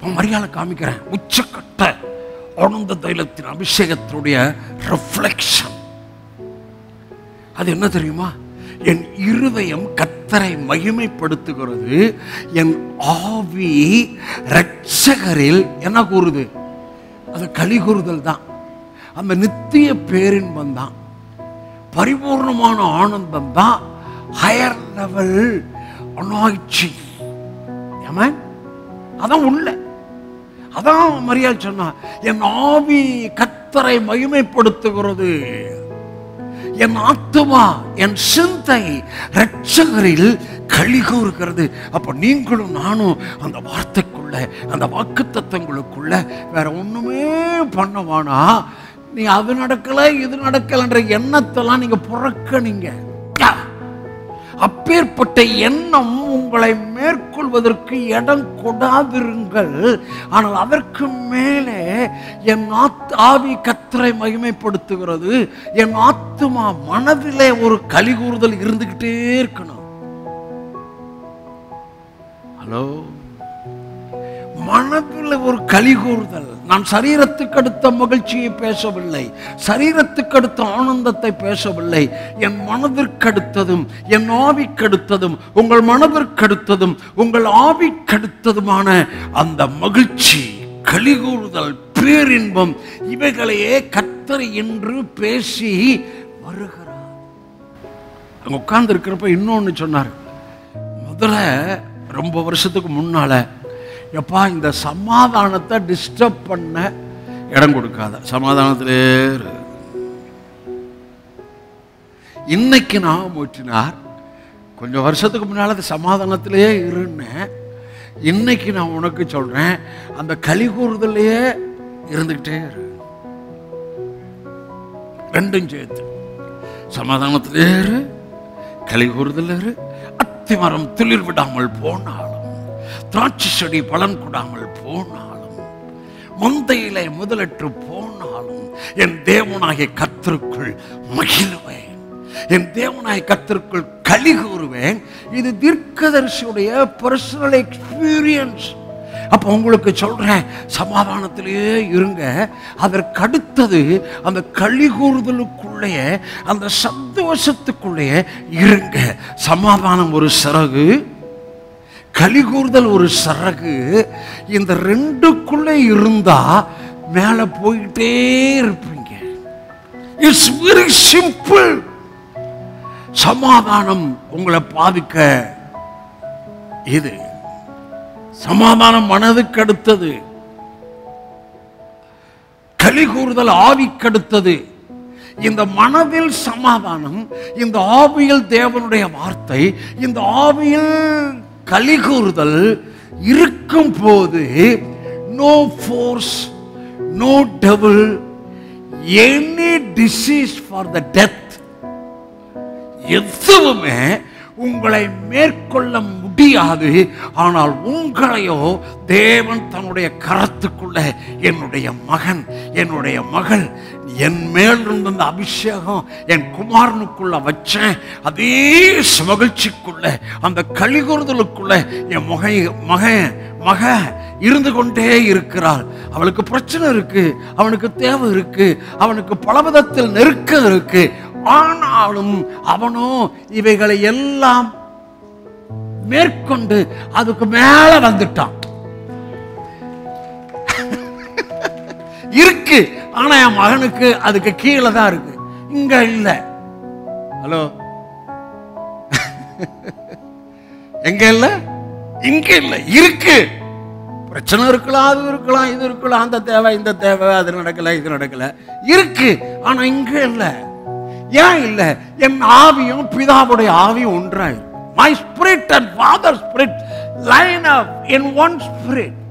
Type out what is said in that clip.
நான் மரியாதை காமிக்கிறேன் உச்சக்கட்ட ஆனந்த தைலத்தின் அபிஷேகத்தினுடைய ரிஃப்ளெக்ஷன் அது என்ன தெரியுமா என் இருதயம் கத்தரை மகிமைப்படுத்துகிறது என் ஆவி ரட்சகரில் என்ன கூறுது அது களி கூறுதல் தான் அந்த நித்திய பேரின்பம் தான் பரிபூர்ணமான ஆனந்தம் தான் ஹையர் லெவல் அனாய்ச்சி ஏமன் அதான் உள்ள அதான் மரியாதை சொன்னா என் ஆவி கத்தரை மகிமைப்படுத்துகிறது என் ஆத்துமா என் சிந்தை ரட்சகரில் களி கூறுகிறது அப்ப நீங்களும் நானும் அந்த வார்த்தைக்குள்ள அந்த வாக்கு தத்தங்களுக்குள்ள வேற ஒண்ணுமே பண்ண வேணா நீ அது நடக்கல இது நடக்கலன்ற எண்ணத்தெல்லாம் நீங்க புறக்கணிங்க யா! அப்பேற்பட்ட எண்ணம் உங்களை மேற்கொள்வதற்கு இடம் கொடாதிருங்கள் ஆனால் அதற்கு மேலே என் ஆத் ஆவி கத்தரை மகிமைப்படுத்துகிறது என் ஆத்துமா மனதிலே ஒரு கலிகூறுதல் இருந்துகிட்டே இருக்கணும் ஹலோ மனதில் ஒரு கலிகூறுதல் நான் சரீரத்துக்கு அடுத்த மகிழ்ச்சியை பேசவில்லை சரீரத்துக்கு அடுத்த ஆனந்தத்தை பேசவில்லை என் மனதிற்கடுத்ததும் என் ஆவிக்கடுத்ததும் உங்கள் மனதிற்கடுத்ததும் உங்கள் ஆவிக்கடுத்ததுமான அந்த மகிழ்ச்சி கலிகூறுதல் பேரின்பம் இவைகளையே கத்தர் என்று பேசி வருகிறார் அங்க உட்கார்ந்து இருக்கிறப்ப இன்னொன்னு சொன்னார் முதல்ல ரொம்ப வருஷத்துக்கு முன்னால எப்பா இந்த சமாதானத்தை டிஸ்டர்ப் பண்ண இடம் கொடுக்காத சமாதானத்திலே இரு. இன்னைக்கு நான் மூச்சினார் கொஞ்சம் வருஷத்துக்கு முன்னால அது சமாதானத்திலேயே இருன்னேன் இன்னைக்கு நான் உனக்கு சொல்றேன் அந்த களி கூறுதலையே இருந்துகிட்டே இரு ரெண்டும் சேர்த்து சமாதானத்திலே இரு களி கூறுதல் இரு அத்திமரம் துளிர் விடாமல் போனாலும் திராட்சை செடி பலன் கொடாமல் போனாலும் முந்தையிலே முதலற்று போனாலும் என் தேவனாகிய கத்திற்குள் மகிழ்வேன் என் தேவனாகிய கத்திற்குள் களி கூறுவேன் இது தீர்க்கதரிசியுடைய பர்சனல் எக்ஸ்பீரியன்ஸ் அப்போ உங்களுக்கு சொல்றேன் சமாதானத்திலேயே இருங்க அதற்கு அடுத்தது அந்த களி கூறுதலுக்குள்ளேயே அந்த சந்தோஷத்துக்குள்ளேயே இருங்க சமாதானம் ஒரு சிறகு களி கூறுதல் ஒரு சிறகு இந்த ரெண்டுக்குள்ளே இருந்தா மேல போயிட்டே இருப்பீங்க இட்ஸ் வெரி சிம்பிள் சமாதானம் உங்களை பாதிக்க இது சமாதானம் மனதுக்கு அடுத்தது களி கூறுதல் ஆவிக்கடுத்தது இந்த மனதில் சமாதானம் இந்த ஆவியில் தேவனுடைய வார்த்தை இந்த ஆவியில் களி கூறுதல் இருக்கும் போது no force no devil any disease for the death எதுவுமே உங்களை மேற்கொள்ள முடியாது ஆனால் உங்களையோ தேவன் தன்னுடைய கரத்துக்குள்ள என்னுடைய மகன் என்னுடைய மகள் என் மேல் இருந்த அந்த அபிஷேகம் என் குமாரனுக்குள்ள வச்சேன் அதே மகிழ்ச்சிக்குள்ள அந்த கலிகூறுதலுக்குள்ள என் முகை மகன் மக இருந்து கொண்டே இருக்கிறாள் அவளுக்கு பிரச்சனை இருக்கு அவனுக்கு தேவை இருக்கு அவனுக்கு பலவிதத்தில் நெருக்கம் இருக்கு ஆனாலும் அவனோ இவைகளை எல்லாம் மேற்கொண்டு அதுக்கு மேல வந்துட்டான் இருக்கு ஆனா என் மகனுக்கு அதுக்கு கீழே தான் இருக்கு இங்க இல்ல ஹலோ எங்க இல்ல இங்க இல்ல இருக்கு பிரச்சனை இருக்கலாம் அது இருக்கலாம் இது இருக்கலாம் அந்த தேவை இந்த தேவை அது நடக்கல இது நடக்கல இருக்கு ஆனா இங்க இல்ல ஏன் இல்ல என் ஆவியும் பிதாவுடைய ஆவியும் ஒன்றாயிரு my spirit and father spirit line up in one spirit